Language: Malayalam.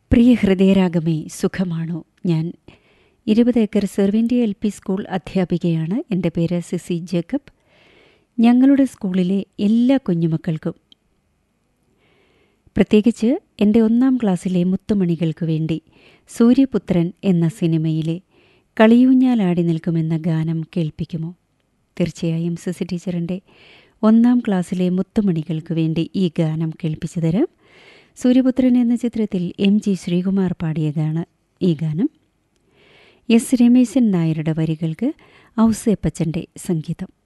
പ്രിയ ഹൃദയരാഗമേ സുഖമാണോ ഞാൻ ഇരുപത് ഏക്കർ സെർവിൻ്റെ എൽ പി സ്കൂൾ അധ്യാപികയാണ് എൻ്റെ പേര് സിസി ജേക്കബ് ഞങ്ങളുടെ സ്കൂളിലെ എല്ലാ കുഞ്ഞുമക്കൾക്കും പ്രത്യേകിച്ച് എൻ്റെ ഒന്നാം ക്ലാസ്സിലെ മുത്തുമണികൾക്ക് വേണ്ടി സൂര്യപുത്രൻ എന്ന സിനിമയിലെ കളിയൂഞ്ഞാലാടി നിൽക്കുമെന്ന ഗാനം കേൾപ്പിക്കുമോ തീർച്ചയായും സിസി ടീച്ചറിൻ്റെ ഒന്നാം ക്ലാസ്സിലെ മുത്തുമണികൾക്ക് വേണ്ടി ഈ ഗാനം കേൾപ്പിച്ചു തരാം സൂര്യപുത്രൻ എന്ന ചിത്രത്തിൽ എം ജി ശ്രീകുമാർ പാടിയതാണ് ഈ ഗാനം എസ് രമേശൻ നായരുടെ വരികൾക്ക് ഔസേപ്പച്ചൻ്റെ സംഗീതം